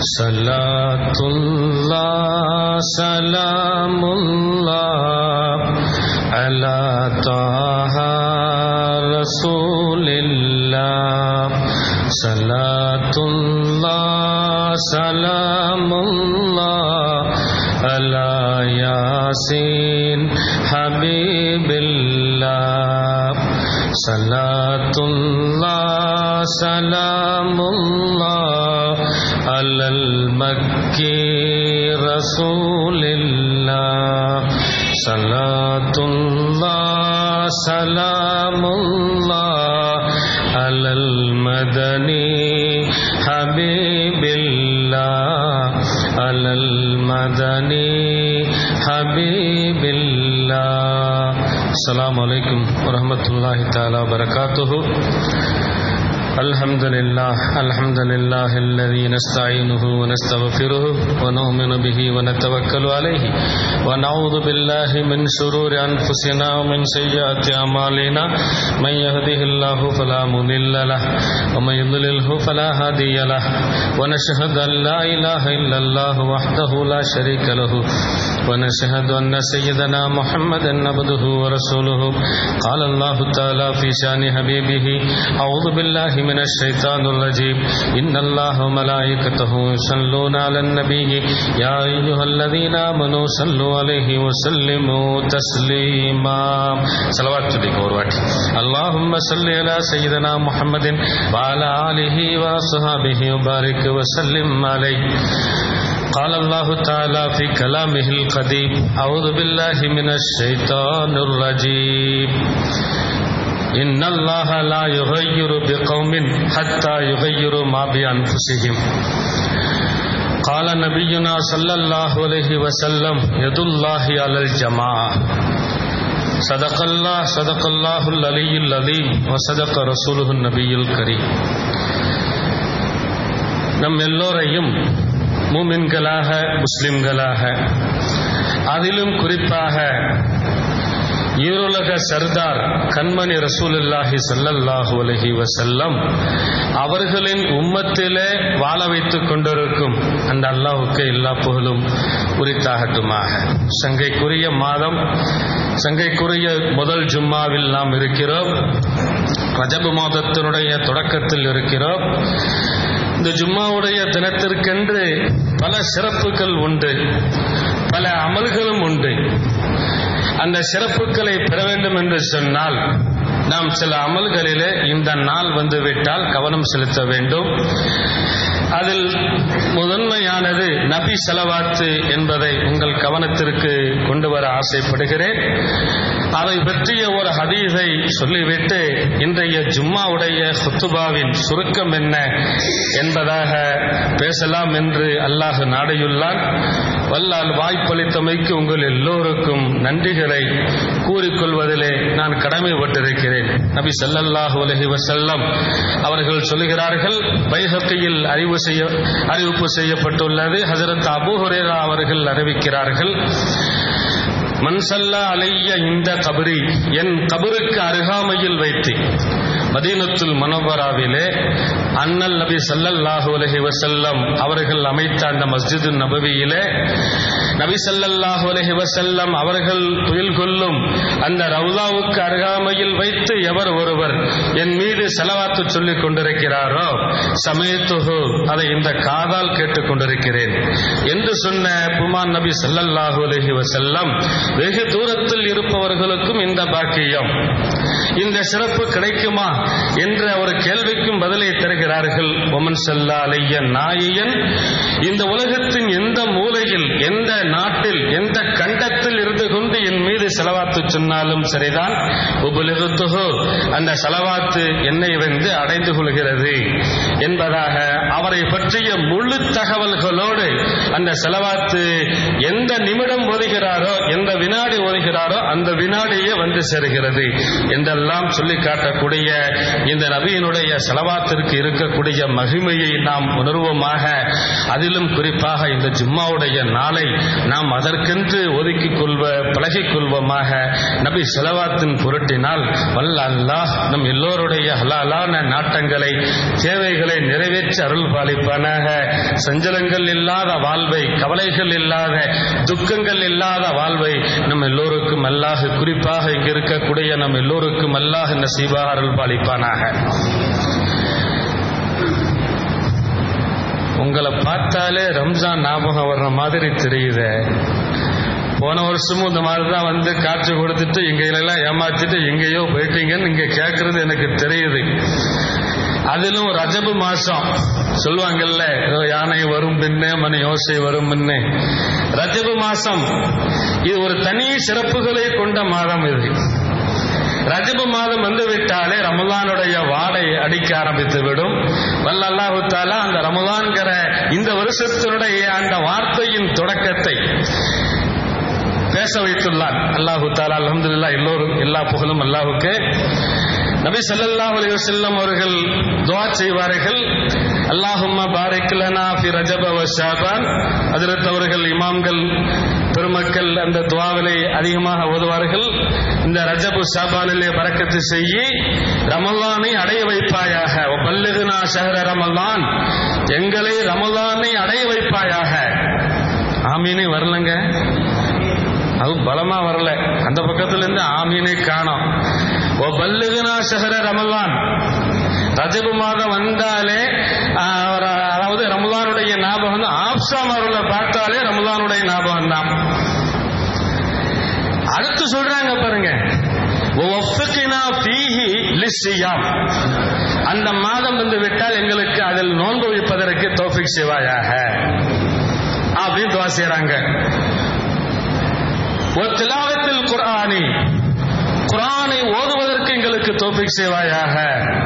صلاة الله سلام الله على طه رسول الله صلاة الله سلام الله على ياسين حبيب الله صلاة الله سلام الله على المكي رسول الله صلاة الله سلام الله على المدني حبيب الله على المدني حبيب الله السلام عليكم ورحمة الله تعالى وبركاته الحمد لله الحمد لله الذي نستعينه ونستغفره ونؤمن به ونتوكل عليه ونعوذ بالله من شرور أنفسنا ومن سيئات أعمالنا من يهده الله فلا مضل له ومن يضلله فلا هادي له ونشهد أن لا إله إلا الله وحده لا شريك له ونشهد أن سيدنا محمدا عبده ورسوله قال الله تعالى في شان حبيبه أعوذ بالله من الشيطان الرجيم إن الله وملائكته يصلون على النبي يا أيها الذين آمنوا صلوا عليه وسلموا تسليما صلوات عليك ورواتي اللهم صل على سيدنا محمد وعلى آله وصحبه وبارك وسلم عليه قال الله تعالى في كلامه القديم أعوذ بالله من الشيطان الرجيم إن الله لا يغير بقوم حتى يغيروا ما بأنفسهم قال نبينا صلى الله عليه وسلم يد الله على الجماعة صدق الله صدق الله العلي العظيم وصدق رسوله النبي الكريم நம் எல்லோரையும் மூமின்களாக முஸ்லிம்களாக அதிலும் குறிப்பாக ஈருலக சர்தார் கண்மணி ரசூலுல்லாஹி சல்லல்லாஹு அலஹி வசல்லம் அவர்களின் உம்மத்திலே வாழ வைத்துக் கொண்டிருக்கும் அந்த அல்லாஹுக்கு எல்லா புகழும் உரித்தாகட்டுமாக சங்கைக்குரிய மாதம் சங்கைக்குரிய முதல் ஜும்மாவில் நாம் இருக்கிறோம் ரஜபு மாதத்தினுடைய தொடக்கத்தில் இருக்கிறோம் இந்த ஜும்மாவுடைய தினத்திற்கென்று பல சிறப்புகள் உண்டு பல அமல்களும் உண்டு அந்த சிறப்புகளை பெற வேண்டும் என்று சொன்னால் நாம் சில அமல்களிலே இந்த நாள் வந்துவிட்டால் கவனம் செலுத்த வேண்டும் அதில் முதன்மையானது நபி செலவாத்து என்பதை உங்கள் கவனத்திற்கு கொண்டு வர ஆசைப்படுகிறேன் அதை பற்றிய ஒரு ஹதீஸை சொல்லிவிட்டு இன்றைய ஜும்மாவுடைய ஹுத்துபாவின் சுருக்கம் என்ன என்பதாக பேசலாம் என்று அல்லாஹ் நாடையுள்ளான் வல்லால் வாய்ப்பளித்தமைக்கு உங்கள் எல்லோருக்கும் நன்றிகளை கூறிக்கொள்வதிலே நான் கடமைப்பட்டிருக்கிறேன் நபி சல்லல்லாஹு அலஹி வசல்லம் அவர்கள் சொல்லுகிறார்கள் பைஹக்கையில் அறிவு செய்ய அறிவிப்பு செய்யப்பட்டுள்ளது ஹசரத் அபு ஹுரேரா அவர்கள் அறிவிக்கிறார்கள் மன்சல்லா அலைய இந்த கபரி என் கபருக்கு அருகாமையில் வைத்து மதீனத்துல் மனோபராவிலே அண்ணல் நபி சல்லல்லாஹு அலஹி வசல்லம் அவர்கள் அமைத்த அந்த மஸ்ஜிது நபவியிலே நபி சல்லல்லாஹு அலஹி வசல்லம் அவர்கள் துயில் கொள்ளும் அந்த ரவுதாவுக்கு அருகாமையில் வைத்து எவர் ஒருவர் என் மீது செலவாத்து சொல்லிக் கொண்டிருக்கிறாரோ சமயத்துகு அதை இந்த காதால் கேட்டுக் கொண்டிருக்கிறேன் என்று சொன்ன புமான் நபி சல்லல்லாஹு அலஹி வசல்லம் வெகு தூரத்தில் இருப்பவர்களுக்கும் இந்த பாக்கியம் இந்த சிறப்பு கிடைக்குமா என்ற ஒரு கேள்விக்கும் பதிலை தருகிறார்கள் ஒமன் செல்லா அலைய நாயன் இந்த உலகத்தின் எந்த மூலையில் எந்த நாட்டில் எந்த கண்டத்தில் இருந்து கொண்டு என் மீது செலவாத்து சொன்னாலும் சரிதான் உபலிகுத்துகோ அந்த செலவாத்து என்னை வந்து அடைந்து கொள்கிறது என்பதாக அவரை பற்றிய முழு தகவல்களோடு அந்த செலவாத்து எந்த நிமிடம் ஓதுகிறாரோ எந்த வினாடி ஓதுகிறாரோ அந்த வினாடியே வந்து சேருகிறது என்றெல்லாம் சொல்லி காட்டக்கூடிய இந்த நபியினுடைய செலவாத்திற்கு இருக்கக்கூடிய மகிமையை நாம் உணர்வோமாக அதிலும் குறிப்பாக இந்த ஜும்மாவுடைய நாளை நாம் அதற்கென்று ஒதுக்கிக் கொள்வ பழகி விலகிக் கொள்வோமாக நபி செலவாத்தின் பொருட்டினால் வல்ல அல்லாஹ் நம் எல்லோருடைய ஹலாலான நாட்டங்களை தேவைகளை நிறைவேற்றி அருள் பாலிப்பானாக சஞ்சலங்கள் இல்லாத வாழ்வை கவலைகள் இல்லாத துக்கங்கள் இல்லாத வாழ்வை நம் எல்லோருக்கும் அல்லாஹ் குறிப்பாக இங்கு இருக்கக்கூடிய நம் எல்லோருக்கும் அல்லாஹ் நசீபாக அருள் பாலிப்பானாக உங்களை பார்த்தாலே ரம்ஜான் ஞாபகம் வர்ற மாதிரி தெரியுது போன வருஷமும் இந்த மாதிரி தான் வந்து காட்சி கொடுத்துட்டு எங்கெல்லாம் ஏமாத்திட்டு எங்கேயோ போயிட்டீங்கன்னு இங்க கேட்கறது எனக்கு தெரியுது அதிலும் ரஜபு மாசம் சொல்லுவாங்கல்ல ஏதோ யானை வரும் பின்னே மன யோசை வரும் பின்னே ரஜபு மாசம் இது ஒரு தனி சிறப்புகளை கொண்ட மாதம் இது ரஜபு மாதம் வந்து விட்டாலே ரமலானுடைய வாடை அடிக்க ஆரம்பித்து விடும் வல்ல அல்லாஹு தாலா அந்த ரமலான்கிற இந்த வருஷத்தினுடைய அந்த வார்த்தையின் தொடக்கத்தை பேச வைத்துள்ளான் அல்லாஹு தாலா அலமதுல்லா எல்லோரும் எல்லா புகழும் அல்லாஹுக்கு நபி ஸல்லல்லாஹு அலைஹி வஸல்லம் அவர்கள் துஆ செய்வார்கள் அல்லாஹும்ம பாரிக் லனா ஃபி ரஜப வ ஷாபான் ஹஜ்ரத் அவர்கள் இமாம்கள் பெருமக்கள் அந்த துஆவிலே அதிகமாக ஓதுவார்கள் இந்த ரஜபு ஷாபானிலே பரக்கத்து செய்யி ரமலானை அடைய வைப்பாயாக பல்லுகுனா ஷஹர ரமலான் எங்களை ரமலானை அடைய வைப்பாயாக ஆமீனே வரலங்க அது பலமா வரல அந்த பக்கத்துல இருந்து ஆமீனை காணோம் ஓ பல்லுகுனா ஷஹர ரமலான் ரஜபு மாதம் வந்தாலே ஆஹ், ஒரு- அதாவது ரமலானுடைய ஞாபகம் தான் ஆப்ஷா மருளை பார்த்தாலே ரமலானுடைய ஞாபகம் தான் அடுத்து சொல்றாங்க பாருங்க وَوَفِّقْنَا فِيهِ لِلصِّيَامِ. அந்த மாதம் வந்து விட்டால் எங்களுக்கு அதில் நோன்பு வைப்பதற்கு தோஃபிக் செய்வாயாக அப்படின்னு துவா செய்றாங்க திலாவத்தில் குர்ஆனி குர்ஆனை ஓதுவதற்கு எங்களுக்கு தோஃபிக் செய்வாயாக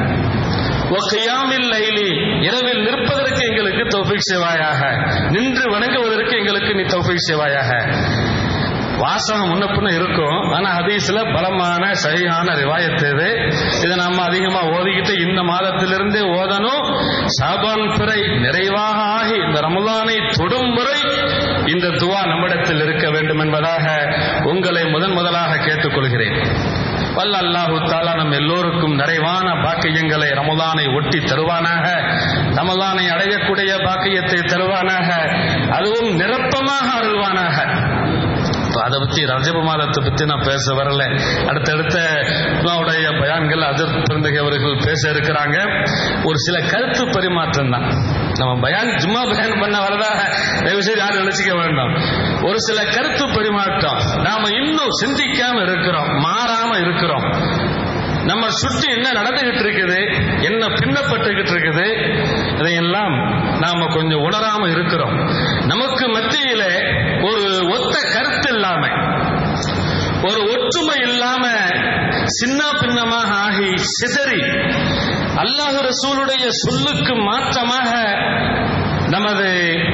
ஒக்கையாமில் லைலி இரவில் நிற்பதற்கு எங்களுக்கு தௌஃபீக் செய்வாயாக நின்று வணங்குவதற்கு எங்களுக்கு நீ தௌஃபீக் செய்வாயாக வாசகம் முன்ன பின்ன இருக்கும் ஆனா ஹதீஸ்ல பலமான சரியான ரிவாயத் இது இதை நம்ம அதிகமா ஓதிக்கிட்டு இந்த மாதத்திலிருந்தே ஓதணும் சாபான் பிறை நிறைவாக ஆகி இந்த ரமலானை தொடும் முறை இந்த துவா நம்மிடத்தில் இருக்க வேண்டும் என்பதாக உங்களை முதன் முதலாக கேட்டுக்கொள்கிறேன் வல்ல அல்லாஹு தாலா நம் எல்லோருக்கும் நிறைவான பாக்கியங்களை ரமலானை ஒட்டி தருவானாக ரமலானை அடையக்கூடிய பாக்கியத்தை தருவானாக அதுவும் நிரப்பமாக அருள்வானாக இப்ப அதை பத்தி ரஜப மாதத்தை பத்தி நான் பேச வரல அடுத்தடுத்த உடைய பயான்கள் அதிர் பிறந்தகை அவர்கள் பேச இருக்கிறாங்க ஒரு சில கருத்து பரிமாற்றம் தான் நம்ம பயான் சும்மா பயான் பண்ண வரதாக தயவு செய்து யாரும் நினைச்சுக்க வேண்டாம் ஒரு சில கருத்து பரிமாற்றம் நாம இன்னும் சிந்திக்காம இருக்கிறோம் மாறாம இருக்கிறோம் நம்ம சுற்றி என்ன நடந்துகிட்டு இருக்குது என்ன பின்னப்பட்டுகிட்டு இருக்குது இதையெல்லாம் நாம கொஞ்சம் உணராம இருக்கிறோம் நமக்கு மத்தியில ஒரு ஒத்த கருத்து இல்லாம ஒரு ஒற்றுமை இல்லாம சின்ன பின்னமாக ஆகி சிதறி அல்லாஹ் ரசூலுடைய சொல்லுக்கு மாற்றமாக நமது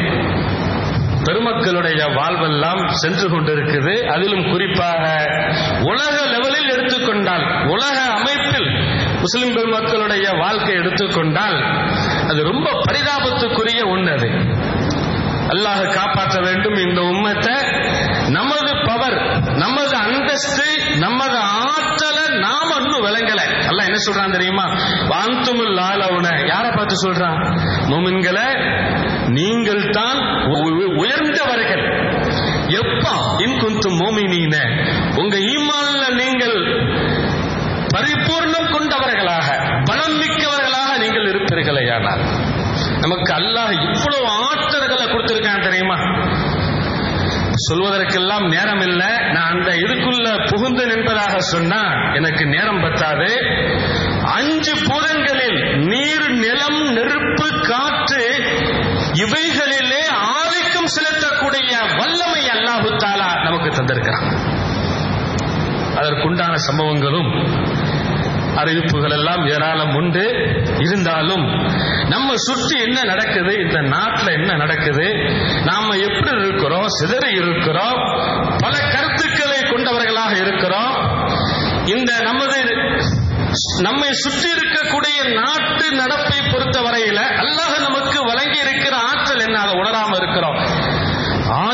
பெருமக்களுடைய வாழ்வெல்லாம் சென்று கொண்டிருக்குது அதிலும் குறிப்பாக உலக லெவலில் எடுத்துக்கொண்டால் உலக அமைப்பில் முஸ்லிம் பெருமக்களுடைய வாழ்க்கை எடுத்துக்கொண்டால் அது ரொம்ப பரிதாபத்துக்குரிய ஒன்று அது அல்லாஹ் காப்பாற்ற வேண்டும் இந்த உம்மத்தை நமது பவர் நமது அந்தஸ்து நமது ஆற்றலை நாம இன்னும் விளங்கல அல்லாஹ் என்ன சொல்றான் தெரியுமா வாந்துமுல் ஆலவுன யாரை பார்த்து சொல்றான் மூமின்களை நீங்கள் தான் உயர்ந்தவர்கள் எப்பா இன்குந்து மோமினீன உங்க ஈமான்ல நீங்கள் பரிபூர்ணம் கொண்டவர்களாக பலம் மிக்கவர்களாக நீங்கள் இருப்பீர்களேயானால் நமக்கு அல்லாஹ் இவ்வளவு ஆற்றல்களை கொடுத்திருக்கான் தெரியுமா சொல்வதற்கெல்லாம் நேரம் இல்லை நான் அந்த இதுக்குள்ள புகுந்து நின்பதாக சொன்னா எனக்கு நேரம் பத்தாது அஞ்சு பூதங்களில் நீர் நிலம் நெருப்பு காற்று இவைகளிலே ஆதிக்கம் செலுத்தக்கூடிய வல்லமை அல்லாஹு தாலா நமக்கு தந்திருக்கிறான் அதற்குண்டான சம்பவங்களும் அறிவிப்புகள் எல்லாம் ஏராளம் உண்டு இருந்தாலும் நம்ம சுற்றி என்ன நடக்குது இந்த நாட்டில் என்ன நடக்குது நாம எப்படி இருக்கிறோம் சிதறி இருக்கிறோம் பல கருத்துக்களை கொண்டவர்களாக இருக்கிறோம் இந்த நமது நம்மை சுற்றி இருக்கக்கூடிய நாட்டு நடப்பை பொறுத்த வரையில அல்லாஹ் நமக்கு வழங்கி இருக்கிற ஆற்றல் என்ன அதை உணராம இருக்கிறோம் ஆட்சி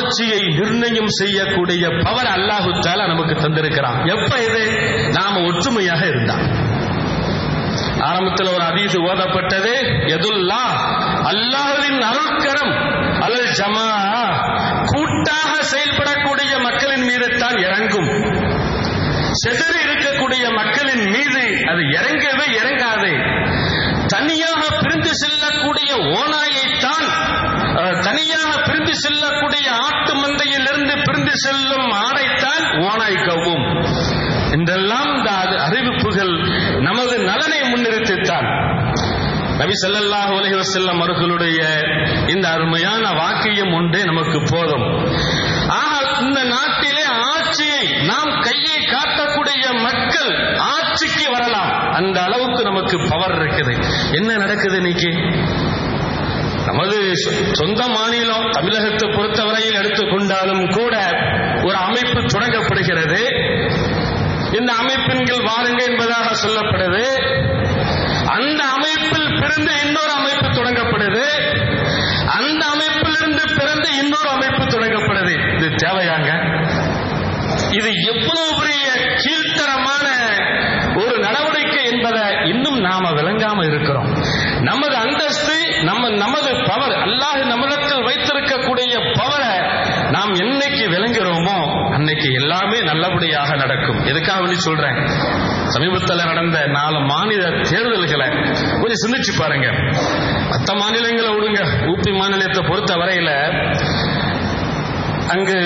ஆட்சியை நிர்ணயம் செய்யக்கூடிய பவர் அல்லாஹு தாலா நமக்கு தந்திருக்கிறான் எப்ப இது நாம ஒற்றுமையாக இருந்தான் ஆரம்பத்தில் ஒரு அதீது ஓதப்பட்டது எதுல்லா அல்லாஹ்வின் அருட்கரம் அல்லது ஜமா கூட்டாக செயல்படக்கூடிய மக்களின் மீது தான் இறங்கும் செதறி இருக்கக்கூடிய மக்களின் மீது அது இறங்கவே இறங்காது தனியாக பிரிந்து செல்லக்கூடிய ஓனாயைத்தான் அஹ், தனியாக பிரிந்து செல்லக்கூடிய ஆட்டு மந்தையிலிருந்து பிரிந்து செல்லும் ஆடைத்தான் ஓனாய் கவ்வும் என்றெல்லாம் இந்த அது- அறிவிப்புகள் நமது நலனை முன்னிறுத்தித்தான் நபி ஸல்லல்லாஹு அலைஹி வஸல்லம் அவர்களுடைய இந்த அருமையான வாக்கியம் ஒன்றே நமக்கு போதும் ஆக இந்த நாட்டிலே ஆட்சியை நாம் கையை காட்டக்கூடிய மக்கள் ஆட்சிக்கு வரலாம் அந்த அளவுக்கு நமக்கு பவர் இருக்குது என்ன நடக்குது இன்னைக்கு நமது சொ- சொந்த மாநிலம் தமிழகத்தை பொறுத்தவரையில் எடுத்துக்கொண்டாலும் கூட ஒரு அமைப்பு தொடங்கப்படுகிறது இந்த அமைப்பின் கீழ் வாருங்க என்பதாக சொல்லப்படுது அந்த அமைப்பில் பிறந்து இன்னொரு அமைப்பு தொடங்கப்படுது அந்த அமைப்பிலிருந்து பிறந்து இன்னொரு அமைப்பு தொடங்கப்படுது இது தேவையாங்க இது எவ்வளவு பெரிய கீழ்த்தரமான ஒரு நடவடிக்கை என்பதை இன்னும் நாம விளங்காம இருக்கிறோம் நமது அந்தஸ்து நம்ம நமது பவர் அல்லாஹ் நம்மிடத்தில் வைத்திருக்கக்கூடிய பவரை நாம் என்னைக்கு விளங்குறோமோ அன்னைக்கு எல்லாமே நல்லபடியாக நடக்கும் எதுக்காக வேண்டி சொல்றேன் சமீபத்தில் நடந்த நாலு மாநில தேர்தல்களை கொஞ்சம் சிந்திச்சு பாருங்க மற்ற மாநிலங்களை விடுங்க ஊபி மாநிலத்தை பொறுத்த வரையில அங்கு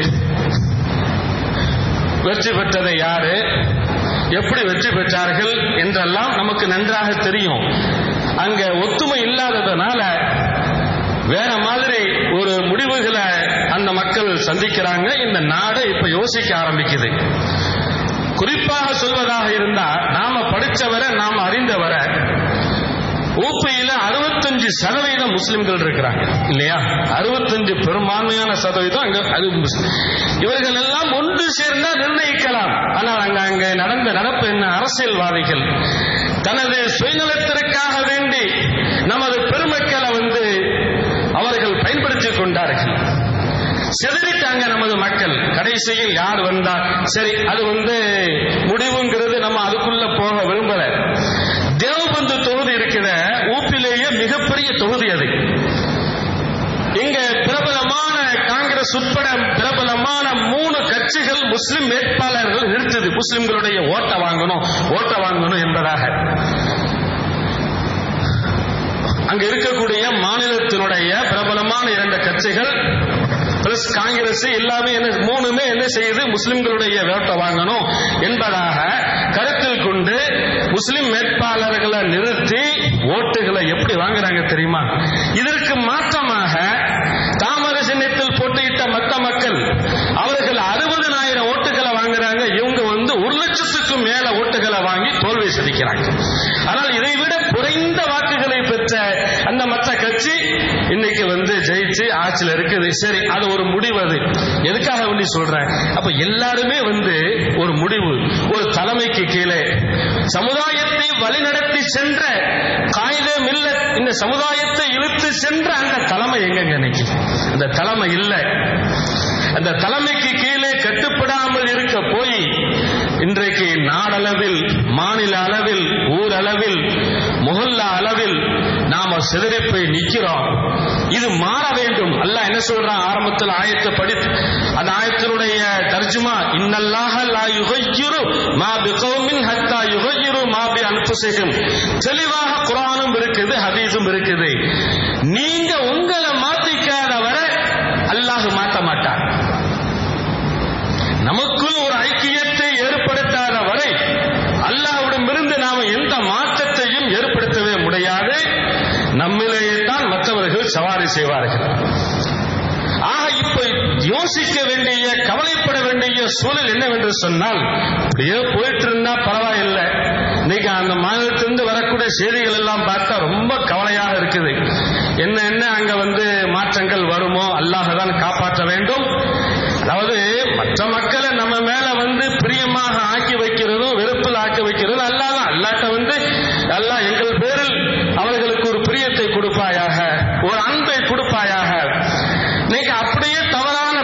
வெற்றி பெற்றது யாரு எப்படி வெற்றி பெற்றார்கள் என்றெல்லாம் நமக்கு நன்றாக தெரியும் அங்க ஒத்துமை இல்லாததுனால வேற மாதிரி ஒரு முடிவுகளை அந்த மக்கள் சந்திக்கிறாங்க இந்த நாடு இப்ப யோசிக்க ஆரம்பிக்குது குறிப்பாக சொல்வதாக இருந்தா நாம படிச்சவரை நாம அறிந்தவரை ஊப்பியில அறுபத்தஞ்சு சதவீதம் முஸ்லிம்கள் இருக்கிறாங்க இல்லையா அறுபத்தஞ்சு பெரும்பான்மையான சதவீதம் அங்க அது முஸ்லிம். இவர்கள் எல்லாம் ஒன்று சேர்ந்தா நிர்ணயிக்கலாம் ஆனால் அங்க அங்க நடந்த நடப்பு என்ன அரசியல்வாதிகள் தனது சுயநலத்திற்காக வேண்டி நமது பெருமக்களை வந்து அவர்கள் பயன்படுத்திக் கொண்டார்கள் சிதறிட்டாங்க நமது மக்கள் கடைசியில் யார் வந்தா சரி அது வந்து முடிவுங்கிறது நம்ம அதுக்குள்ள போக விரும்பல தேவபந்து தொகுதி இருக்கிற ஊப்பிலேயே மிகப்பெரிய தொகுதி அது இங்க பிரபலமான காங்கிரஸ் உட்பட பிரபலமான மூணு கட்சிகள் முஸ்லிம் வேட்பாளர்கள் நிறுத்துது முஸ்லிம்களுடைய ஓட்ட வாங்கணும் ஓட்ட வாங்கணும் என்பதாக அங்க இருக்கக்கூடிய மாநிலத்தினுடைய பிரபலமான இரண்டு கட்சிகள் பிளஸ் காங்கிரஸ் எல்லாமே என்ன மூணுமே என்ன செய்யுது முஸ்லிம்களுடைய வேட்டை வாங்கணும் என்பதாக கருத்தில் கொண்டு முஸ்லிம் வேட்பாளர்களை நிறுத்தி ஓட்டுகளை எப்படி வாங்குறாங்க தெரியுமா இதற்கு மாற்றமாக தாமர சின்னத்தில் போட்டியிட்ட மத்த மக்கள் அவர்கள் அறுபதனாயிரம் ஓட்டுகளை வாங்குறாங்க இவங்க வந்து ஒரு லட்சத்துக்கும் மேல ஓட்டுகளை வாங்கி தோல்வி சதிக்கிறாங்க ஆனால் இதை விட குறைந்த வாக்குகளை பெற்ற அந்த மற்ற கட்சி இன்னைக்கு வந்து ஜெயிச்சு ஆட்சியில் இருக்குது சரி அது ஒரு முடிவு அது எதுக்காக வேண்டி சொல்றேன் அப்ப எல்லாருமே வந்து ஒரு முடிவு ஒரு தலைமைக்கு கீழே சமுதாயத்தை வழிநடத்தி சென்ற காகிதம் இல்ல இந்த சமுதாயத்தை இழுத்து சென்ற அந்த தலைமை எங்கங்க இன்னைக்கு அந்த தலைமை இல்லை அந்த தலைமைக்கு கீழே கட்டுப்படாமல் இருக்க போய் இன்றைக்கு நாடளவில் மாநில அளவில் ஊரளவில் முகல்லா அளவில் நாம சிதறி போய் நிக்கிறோம் இது மாற வேண்டும் அல்லாஹ் என்ன சொல்றான் ஆரம்பத்தில் ஆயத்தை படித்து அந்த ஆயத்தினுடைய தர்ஜுமா இன்னல்லாஹ லா யுகையிரு மா பிகௌமின் ஹத்தா யுகையிரு மா பி அன்ஃபுஸிஹிம் தெளிவாக குர்ஆனும் இருக்குது ஹதீஸும் இருக்குது நீங்க உங்களை மாத்திக்காத வரை அல்லாஹ் மாத்த மாட்டான் நமக்குள் ஒரு ஐக்கியத்தை ஏற்படுத்தாத வரை அல்லாஹ்விடமிருந்து நாம எந்த மாற்றத்தையும் ஏற்படுத்தவே முடியாது நம்மிலேயே தான் மற்றவர்கள் சவாரி செய்வார்கள் ஆக இப்ப யோசிக்க வேண்டிய கவலைப்பட வேண்டிய சூழல் என்னவென்று சொன்னால் அப்படியே போயிட்டு இருந்தா பரவாயில்லை இன்னைக்கு அந்த மாநிலத்திலிருந்து வரக்கூடிய செய்திகள் எல்லாம் பார்த்தா ரொம்ப கவலையாக இருக்குது என்ன என்ன அங்க வந்து மாற்றங்கள் வருமோ அல்லாஹ் தான் காப்பாற்ற வேண்டும் அதாவது மற்ற மக்களை நம்ம மேல வந்து பிரியமாக ஆக்கி வைக்கிறதும் வெறுப்பில் ஆக்கி வைக்கிறதும் அல்லாஹ் தான் அல்லாட்ட வந்து அல்லாஹ் எங்கள் பேரில் அவர்களுக்கு ஒரு பிரியத்தை கொடுப்பாயாக ஒரு அன்பை கொடுப்பாயாக இன்னைக்கு அப்படியே தவறான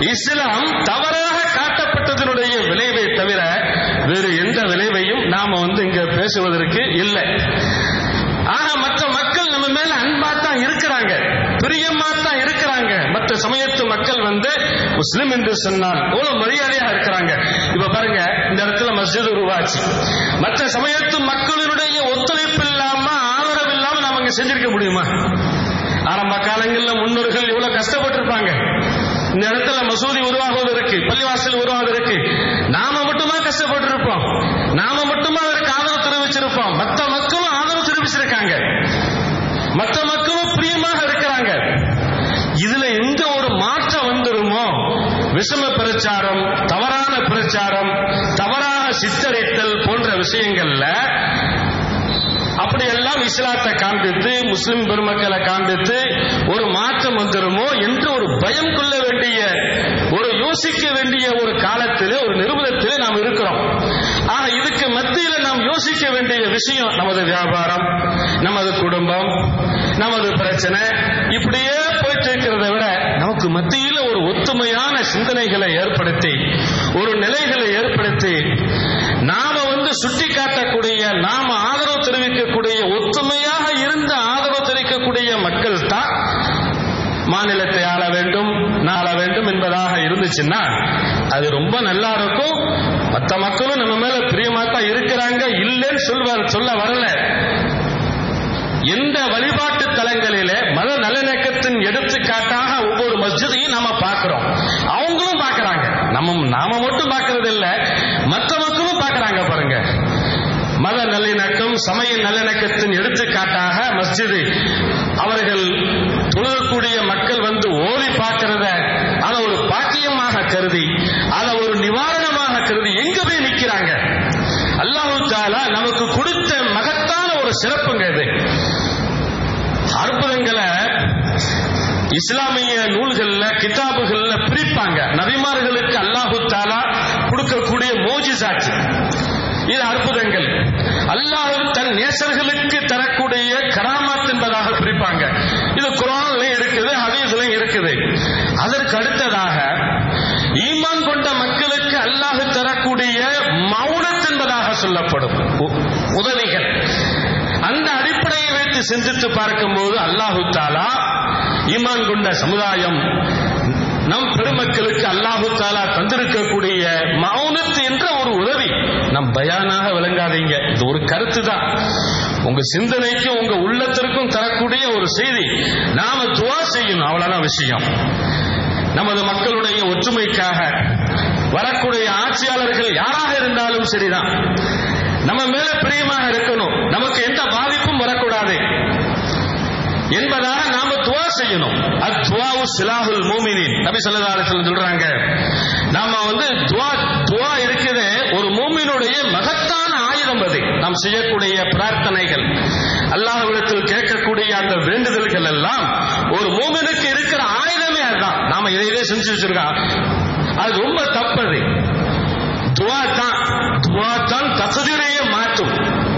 இஸ்லாம் தவறாக காட்டப்பட்டதனுடைய விளைவை தவிர வேறு எந்த விளைவையும் நாம வந்து இங்க பேசுவதற்கு இல்லை ஆக மற்ற மக்கள் நம்ம மேல அன்பா தான் இருக்கிறாங்க பிரியமா தான் இருக்கிறாங்க மற்ற சமயத்து மக்கள் வந்து முஸ்லிம் என்று சொன்னால் எவ்வளவு மரியாதையா இருக்கிறாங்க இப்ப பாருங்க இந்த இடத்துல மஸ்ஜித் உருவாச்சு மற்ற சமயத்து மக்களினுடைய ஒத்துழைப்பு இல்லாம ஆதரவு இல்லாம நாம இங்க செஞ்சிருக்க முடியுமா ஆரம்ப காலங்களில் முன்னோர்கள் எவ்வளவு கஷ்டப்பட்டிருப்பாங்க இந்த இடத்துல மசூதி உருவாகுவதற்கு பள்ளிவாசல் உருவாவதற்கு நாம மட்டுமா கஷ்டப்பட்டிருப்போம் நாம மட்டுமா அதற்கு ஆதரவு தெரிவிச்சிருப்போம் மற்ற மக்களும் ஆதரவு தெரிவிச்சிருக்காங்க மற்ற மக்களும் பிரியமாக இருக்கிறாங்க இதுல எந்த ஒரு மாற்றம் வந்துருமோ விஷம பிரச்சாரம் தவறான பிரச்சாரம் தவறாக சித்தரித்தல் போன்ற விஷயங்கள்ல அப்படியெல்லாம் இஸ்லாத்தை காண்பித்து முஸ்லிம் பெருமக்களை காண்பித்து ஒரு மாற்றம் வந்துருமோ என்று ஒரு பயம் கொள்ள வேண்டிய ஒரு யோசிக்க வேண்டிய ஒரு காலத்திலே ஒரு நிறுவனத்திலே நாம் இருக்கிறோம் ஆக இதுக்கு மத்தியில நாம் யோசிக்க வேண்டிய விஷயம் நமது வியாபாரம் நமது குடும்பம் நமது பிரச்சனை இப்படியே போயிட்டு இருக்கிறத விட நமக்கு மத்தியில ஒரு ஒத்துமையான சிந்தனைகளை ஏற்படுத்தி ஒரு நிலைகளை ஏற்படுத்தி நாம வந்து சுட்டி காட்டக்கூடிய நாம ஆதரவு தெரிவிக்கக்கூடிய ஒத்துமையாக இருந்த ஆதரவு தெரிவிக்கக்கூடிய மக்கள் தான் மாநிலத்தை ஆள வேண்டும் நாள வேண்டும் என்பதாக இருந்துச்சுன்னா அது ரொம்ப நல்லா இருக்கும் மற்ற மக்களும் நம்ம மேல பிரியமா தான் இருக்கிறாங்க இல்லைன்னு சொல்வ சொல்ல வரல எந்த வழிபாட்டு தலங்களிலே மத நல்லிணக்கத்தின் எடுத்துக்காட்டாக ஒவ்வொரு மஸ்ஜிதையும் நாம பார்க்கிறோம் அவங்களும் பார்க்கறாங்க நம்ம நாம மட்டும் பார்க்கறது இல்ல மற்ற மக்களும் பார்க்கறாங்க பாருங்க மத நல்லிணக்கம் சமய நல்லிணக்கத்தின் எடுத்துக்காட்டாக மஸ்ஜிது அவர்கள் தொழுகக்கூடிய மக்கள் வந்து ஓதி பார்க்கிறத அதை ஒரு பாக்கியமாக கருதி அதை ஒரு நிவாரணமாக கருதி எங்க போய் நிக்கிறாங்க அல்லாஹு தாலா நமக்கு கொடுத்த மகத்தான ஒரு சிறப்புங்க இது அற்புதங்களை இஸ்லாமிய நூல்கள்ல கிதாபுகள்ல பிரிப்பாங்க நபிமார்களுக்கு அல்லாஹு தாலா கொடுக்கக்கூடிய மோஜிசாட்சி இது அற்புதங்கள் அல்லாஹ் தன் நேசர்களுக்கு தரக்கூடிய கராமாத் என்பதாக பிரிப்பாங்க இது குரான்லயும் இருக்குது ஹதீஸ்லயும் இருக்குது அதற்கு அடுத்ததாக ஈமான் கொண்ட மக்களுக்கு அல்லாஹ் தரக்கூடிய மௌனத் என்பதாக சொல்லப்படும் உ- உதவிகள் அந்த அடிப்படையை வைத்து சிந்தித்து பார்க்கும்போது அல்லாஹு தாலா ஈமான் கொண்ட சமுதாயம் நம் பெருமக்களுக்கு அல்லாஹு தாலா தந்திருக்கக்கூடிய மௌனத்து என்ற ஒரு உதவி நம் பயானாக விளங்காதீங்க இது ஒரு கருத்து தான் உங்க சிந்தனைக்கும் உங்க உள்ளத்திற்கும் தரக்கூடிய ஒரு செய்தி நாம துவா செய்யணும் அவ்வளவுதான் விஷயம் நமது மக்களுடைய ஒற்றுமைக்காக வரக்கூடிய ஆட்சியாளர்கள் யாராக இருந்தாலும் சரிதான் நம்ம மேல பிரியமாக இருக்கணும் நமக்கு எந்த பாதிப்பும் வரக்கூடாது என்பதாக நாம துவா செய்யணும் அத்வாவு சிலாஹுல் மூமினின் நபி ஸல்லல்லாஹு அலைஹி வஸல்லம் சொல்றாங்க நாம வந்து துவா துவா இருக்குது ஒரு மூமினுடைய மகத்தான ஆயுதம் அது நாம் செய்யக்கூடிய பிரார்த்தனைகள் அல்லாஹ்விடத்தில் கேட்கக்கூடிய அந்த வேண்டுதல்கள் எல்லாம் ஒரு மூமினுக்கு இருக்கிற ஆயுதமே அதுதான் நாம இதை இதை செஞ்சு வச்சிருக்கோம் அது ரொம்ப தப்பது துவா தான் துவா தான் தகுதிரையே மாற்றும்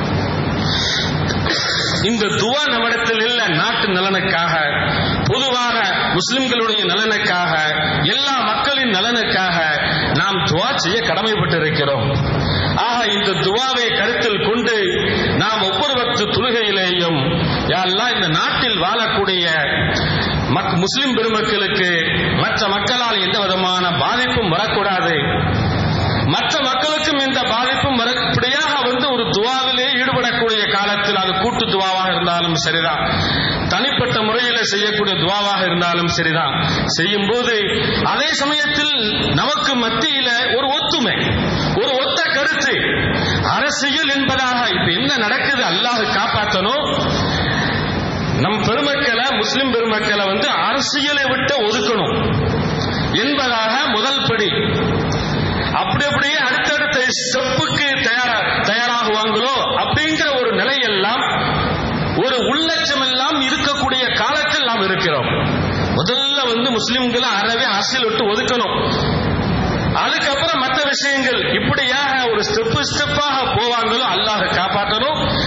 இந்த துவா நம்மிடத்தில் இல்ல நாட்டு நலனுக்காக பொதுவாக முஸ்லிம்களுடைய நலனுக்காக எல்லா மக்களின் நலனுக்காக நாம் துவா செய்ய கடமைப்பட்டிருக்கிறோம் ஆக இந்த துவாவை கருத்தில் கொண்டு நாம் ஒவ்வொரு வக்து தொழுகையிலேயும் யாரெல்லாம் இந்த நாட்டில் வாழக்கூடிய மக் முஸ்லிம் பெருமக்களுக்கு மற்ற மக்களால் எந்த விதமான பாதிப்பும் வரக்கூடாது மற்ற மக்களுக்கும் இந்த பாதிப்பும் வரப்படியாக வந்து ஒரு துவாவிலே ஈடுபடக்கூடிய காலத்தில் அது கூட்டு துவாவாக இருந்தாலும் சரிதான் தனிப்பட்ட முறையில செய்யக்கூடிய துவாவாக இருந்தாலும் சரிதான் செய்யும் போது அதே சமயத்தில் நமக்கு மத்தியில ஒரு ஒத்துமை ஒரு ஒத்த கருத்து அரசியல் என்பதாக இப்ப என்ன நடக்குது அல்லாஹ் காப்பாற்றணும் நம் பெருமக்களை முஸ்லிம் பெருமக்களை வந்து அரசியலை விட்டு ஒதுக்கணும் என்பதாக முதல் படி அப்படி அப்படியே அடுத்தடுத்த ஸ்டெப்புக்கு தயாரா தயாராகுவாங்களோ அப்படிங்கிற ஒரு நிலையெல்லாம் ஒரு உள்ளட்சம் எல்லாம் இருக்கக்கூடிய காலத்தில் நாம் இருக்கிறோம் முதல்ல வந்து முஸ்லிம்களை அறவே அரசியல் விட்டு ஒதுக்கணும் அதுக்கப்புறம் மற்ற விஷயங்கள் இப்படியாக ஒரு ஸ்டெப் ஸ்டெப்பாக போவாங்களோ அல்லாஹ் காப்பாற்றணும் அப்படி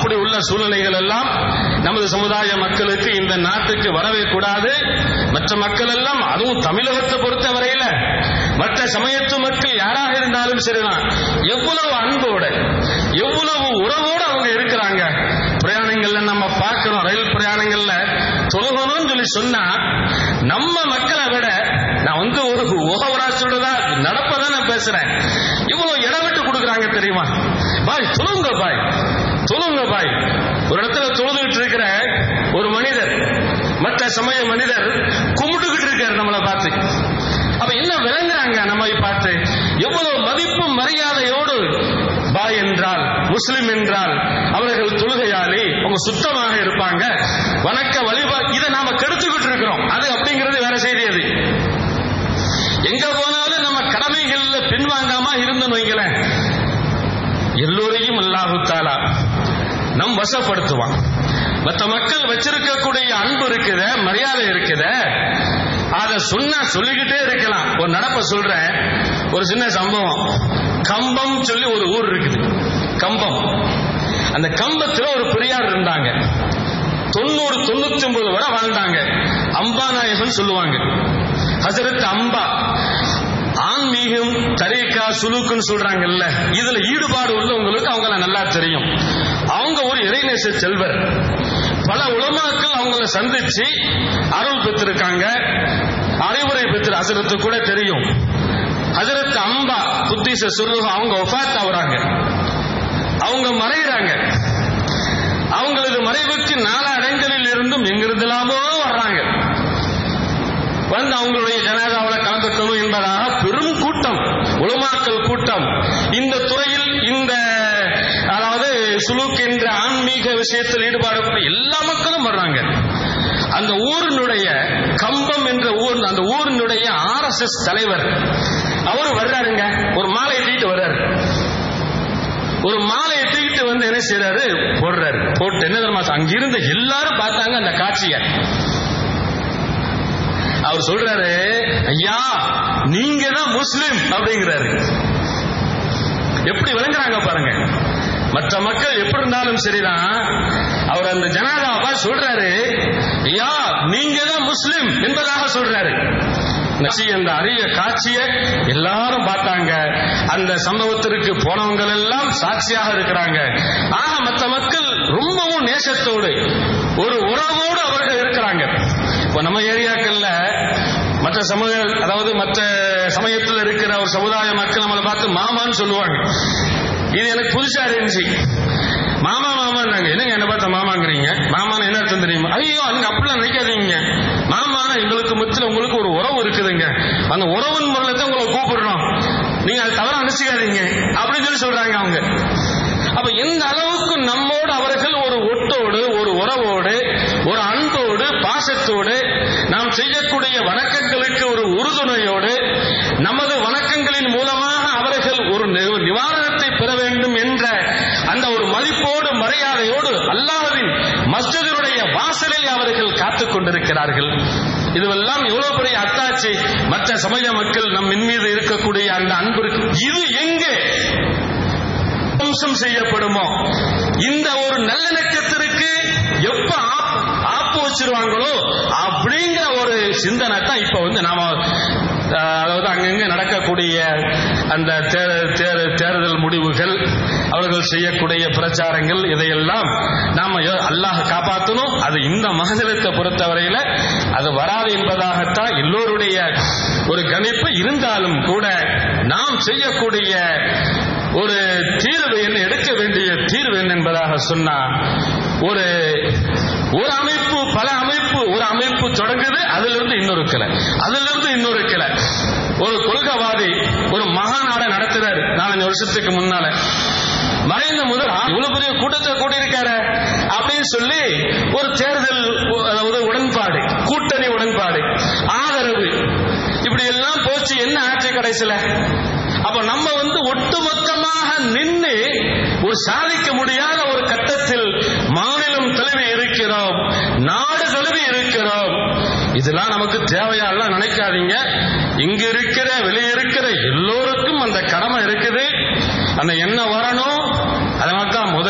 அப்படி உள்ள சூழ்நிலைகள் எல்லாம் நமது சமுதாய மக்களுக்கு இந்த நாட்டுக்கு வரவே கூடாது மற்ற மக்கள் எல்லாம் அதுவும் தமிழகத்தை பொறுத்த வரையில மற்ற சமயத்து மக்கள் யாராக இருந்தாலும் சரிதான் எவ்வளவு அன்போடு எவ்வளவு உறவோடு அவங்க இருக்கிறாங்க பிரயாணங்கள்ல நம்ம பார்க்கிறோம் ரயில் பிரயாணங்கள்ல தொழுகணும்னு சொல்லி சொன்னா நம்ம மக்களை விட நான் வந்து ஒரு ஓவரா சொல்றதா நடப்பதான் நான் பேசுறேன் இவ்வளவு இடம் விட்டு கொடுக்குறாங்க தெரியுமா பாய் தொழுங்க பாய் தொழுங்க பாய் ஒரு இடத்துல தொழுதுகிட்டு இருக்கிற ஒரு மனிதர் மற்ற சமய மனிதர் கும்பிட்டுக்கிட்டு இருக்காரு நம்மளை பார்த்து அப்ப என்ன விளங்குறாங்க நம்மை பார்த்து எவ்வளவு மதிப்பு மரியாதையோடு பாய் என்றால் முஸ்லிம் என்றால் அவர்கள் தொழுகையாளி அவங்க சுத்தமாக இருப்பாங்க வணக்க வழிபா இதை நாம கெடுத்துக்கிட்டு இருக்கிறோம் அது அப்படிங்கிறது வேற செய்தி அது எங்க போனாலும் நம்ம கடமைகள்ல பின்வாங்காம இருந்தோம் வைங்களேன் எல்லோரையும் அல்லாஹு தாலா நம் வசப்படுத்துவான் மற்ற மக்கள் வச்சிருக்கக்கூடிய அன்பு இருக்குத மரியாதை இருக்குத அத சொன்னா சொல்லிக்கிட்டே இருக்கலாம் ஒரு நடப்ப சொல்றேன் ஒரு சின்ன சம்பவம் கம்பம் சொல்லி ஒரு ஊர் இருக்குது கம்பம் அந்த கம்பத்துல ஒரு பெரியார் இருந்தாங்க தொண்ணூறு தொண்ணூத்தி ஒன்பது வரை வாழ்ந்தாங்க அம்பாநாயகன் சொல்லுவாங்க ஹசரத் அம்பா ஆன்மீகம் தரீக்கா சுலுக்குன்னு சொல்றாங்கல்ல இதுல ஈடுபாடு உள்ளவங்களுக்கு அவங்கள நல்லா தெரியும் அவங்க ஒரு இறைநேச செல்வர் பல உலமாக்கள் அவங்கள சந்திச்சு அருள் பெற்றிருக்காங்க அறிவுரை பெற்று ஹசரத்து கூட தெரியும் ஹசரத் அம்பா புத்திச சொல்லுக அவங்க ஒஃபாத் ஆகுறாங்க அவங்க மறைகிறாங்க அவங்களது மறைவுக்கு நாலா இடங்களில் இருந்தும் எங்கிருந்தெல்லாமோ வர்றாங்க வந்து அவங்களுடைய ஜனாதாவில் கலந்துக்கணும் என்பதாக பெரும் கூட்டம் உலமாக்கல் கூட்டம் இந்த துறையில் இந்த அதாவது சுலுக் என்ற ஆன்மீக விஷயத்தில் ஈடுபாடக்கூடிய எல்லா மக்களும் வர்றாங்க அந்த ஊரினுடைய கம்பம் என்ற ஊர் அந்த ஊரினுடைய ஆர் எஸ் எஸ் தலைவர் அவர் வர்றாருங்க ஒரு மாலை தூக்கிட்டு வர்றாரு ஒரு மாலையை தூக்கிட்டு வந்து என்ன செய்யறாரு போடுறாரு போட்டு என்ன தெரியுமா அங்கிருந்த எல்லாரும் பார்த்தாங்க அந்த காட்சியை அவர் சொல்றாரு ஐயா நீங்க தான் முஸ்லிம் அப்படிங்கிறாரு எப்படி விளங்குறாங்க பாருங்க மற்ற மக்கள் எப்படி இருந்தாலும் சரிதான் அவர் அந்த ஜனாதாவா சொல்றாரு ஐயா நீங்க தான் முஸ்லிம் என்பதாக சொல்றாரு அந்த அரிய காட்சியை எல்லாரும் பார்த்தாங்க அந்த சம்பவத்திற்கு போனவங்க எல்லாம் சாட்சியாக இருக்கிறாங்க ஆக மற்ற மக்கள் ரொம்பவும் நேசத்தோடு ஒரு உறவோடு அவர்கள் இருக்கிறாங்க இப்போ நம்ம ஏரியாக்கள்ல மற்ற சமூக அதாவது மற்ற சமயத்தில் இருக்கிற ஒரு சமுதாய மக்கள் நம்மளை பார்த்து மாமான்னு சொல்லுவாங்க இது எனக்கு புதுசா இருந்துச்சு மாமா மாமான்னாங்க என்னங்க என்ன பார்த்த மாமாங்கிறீங்க மாமான்னு என்ன அர்த்தம் தெரியுமா ஐயோ அங்க அப்படிலாம் நினைக்காதீங்க மாமானா எங்களுக்கு மத்தியில் உங்களுக்கு ஒரு உறவு இருக்குதுங்க அந்த உறவின் முறையில தான் உங்களை கூப்பிடுறோம் நீங்க அதை தவற நினைச்சுக்காதீங்க அப்படின்னு சொல்லி சொல்றாங்க அவங்க அப்ப எந்த அளவுக்கு நம்மோடு அவர்கள் ஒரு ஒட்டோடு ஒரு உறவோடு ஒரு அன்போடு பாசத்தோடு நாம் செய்யக்கூடிய வணக்கங்களுக்கு ஒரு உறுதுணையோடு நமது வணக்கங்களின் மூலமாக அவர்கள் ஒரு நிவாரணத்தை பெற வேண்டும் என்ற அந்த ஒரு மதிப்போடு மரியாதையோடு அல்லாஹ்வின் மஸ்ஜிதினுடைய வாசலில் அவர்கள் காத்துக் கொண்டிருக்கிறார்கள் இதுவெல்லாம் எவ்வளவு பெரிய அத்தாட்சி மற்ற சமய மக்கள் நம் மீது இருக்கக்கூடிய அந்த அன்பிற்கு இது எங்கே வம்சம் செய்யப்படுமோ இந்த ஒரு நல்லிணக்கத்திற்கு எப்ப ஆப்பு வச்சிருவாங்களோ அப்படிங்கிற ஒரு சிந்தனை தான் இப்ப வந்து நாம அதாவது அங்கங்க நடக்கக்கூடிய அந்த தேர்தல் முடிவுகள் அவர்கள் செய்யக்கூடிய பிரச்சாரங்கள் இதையெல்லாம் நாம அல்லாஹ் காப்பாற்றணும் அது இந்த மகனிலத்தை பொறுத்தவரையில அது வராது என்பதாகத்தான் எல்லோருடைய ஒரு கணிப்பு இருந்தாலும் கூட நாம் செய்யக்கூடிய ஒரு தீர்வு என்ன எடுக்க வேண்டிய தீர்வு என்ன என்பதாக சொன்னா ஒரு ஒரு அமைப்பு பல அமைப்பு ஒரு அமைப்பு தொடங்குது அதுல இருந்து இன்னொரு கிளை அதுல இருந்து இன்னொரு கிளை ஒரு கொள்கைவாதி ஒரு மகாநாட நடத்துறாரு நாலஞ்சு வருஷத்துக்கு முன்னால மறைந்த முதல் இவ்வளவு பெரிய கூட்டத்தை கூட்டியிருக்காரு அப்படின்னு சொல்லி ஒரு தேர்தல் அதாவது உடன்பாடு கூட்டணி உடன்பாடு ஆதரவு இப்படி எல்லாம் போச்சு என்ன ஆட்சி கடைசியில அப்ப நம்ம வந்து ஒட்டுமொத்தமாக நின்று ஒரு சாதிக்க முடியாத ஒரு கட்டத்தில் மாநிலம் தழுவி இருக்கிறோம் நாடு தழுவி இருக்கிறோம் இதெல்லாம் நமக்கு தேவையாலாம் நினைக்காதீங்க இங்க இருக்கிற வெளியே இருக்கிற எல்லோருக்கும் அந்த கடமை இருக்குது அந்த எண்ணம் வரணும் அதனால தான் முதலில்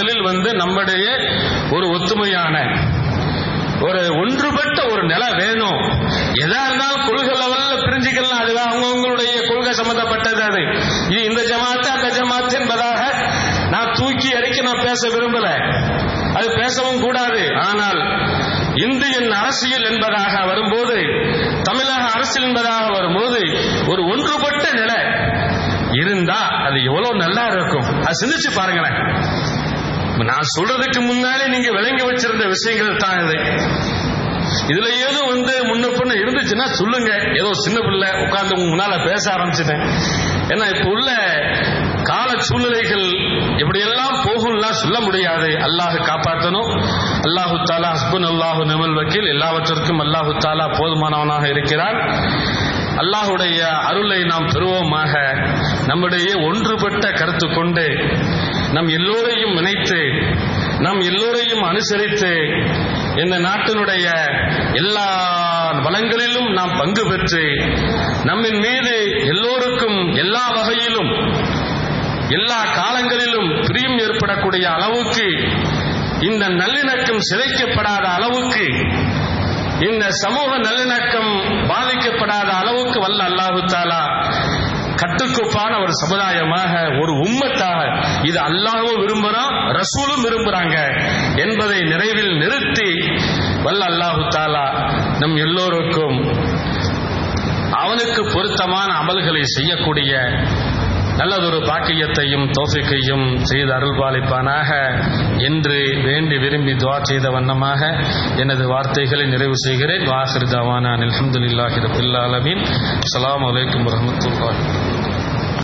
முதலில் வந்து நம்முடைய ஒரு ஒத்துமையான ஒரு ஒன்றுபட்ட ஒரு நிலை வேணும் எதா இருந்தாலும் கொள்கை லெவல்ல பிரிஞ்சுக்கலாம் அது அவங்கவுங்களுடைய கொள்கை சம்பந்தப்பட்டது அது இது இந்த ஜமாத்து அந்த ஜமாத்து என்பதாக நான் தூக்கி அடிக்க நான் பேச விரும்பல அது பேசவும் கூடாது ஆனால் இந்தியன் அரசியல் என்பதாக வரும்போது தமிழக அரசியல் என்பதாக வரும்போது ஒரு ஒன்றுபட்ட நிலை இருந்தா அது எவ்வளவு நல்லா இருக்கும் அது சிந்திச்சு பாருங்களேன் நான் சொல்றதுக்கு முன்னாலே நீங்க விளங்கி வச்சிருந்த விஷயங்கள் தான் இது இதுல ஏதோ வந்து முன்ன பின்ன இருந்துச்சுன்னா சொல்லுங்க ஏதோ சின்ன பிள்ளை உட்கார்ந்து உங்க முன்னால பேச ஆரம்பிச்சிட்டேன் ஏன்னா இப்ப உள்ள கால சூழ்நிலைகள் எப்படியெல்லாம் போகும்லாம் சொல்ல முடியாது அல்லாஹ் காப்பாற்றணும் அல்லாஹு தாலா ஹஸ்பன் அல்லாஹு நிமல் வக்கீல் எல்லாவற்றிற்கும் அல்லாஹு தாலா போதுமானவனாக இருக்கிறான் அல்லாஹுடைய அருளை நாம் பெறுவோமாக நம்முடைய ஒன்றுபட்ட கருத்து கொண்டு நம் எல்லோரையும் நினைத்து நம் எல்லோரையும் அனுசரித்து இந்த நாட்டினுடைய எல்லா வளங்களிலும் நாம் பங்கு பெற்று நம்மின் மீது எல்லோருக்கும் எல்லா வகையிலும் எல்லா காலங்களிலும் பிரியம் ஏற்படக்கூடிய அளவுக்கு இந்த நல்லிணக்கம் சிதைக்கப்படாத அளவுக்கு இந்த சமூக நல்லிணக்கம் பாதிக்கப்படாத அளவுக்கு வல்ல அல்லாஹு தாலா கட்டுக்கோப்பான ஒரு சமுதாயமாக ஒரு உம்மத்தாக இது அல்லாஹும் விரும்புறான் ரசூலும் விரும்புறாங்க என்பதை நிறைவில் நிறுத்தி வல்ல அல்லாஹு தாலா நம் எல்லோருக்கும் அவனுக்கு பொருத்தமான அமல்களை செய்யக்கூடிய நல்லதொரு பாக்கியத்தையும் தோஃபிக்கையும் செய்து அருள்பாலிப்பானாக என்று வேண்டி விரும்பி துவா செய்த வண்ணமாக எனது வார்த்தைகளை நிறைவு செய்கிறேன் வாஹிர் தவானா அல்ஹம்துலில்லாஹி ரபில் ஆலமீன் அஸ்ஸலாமு அலைக்கும் வரஹ்மத்துல்லாஹி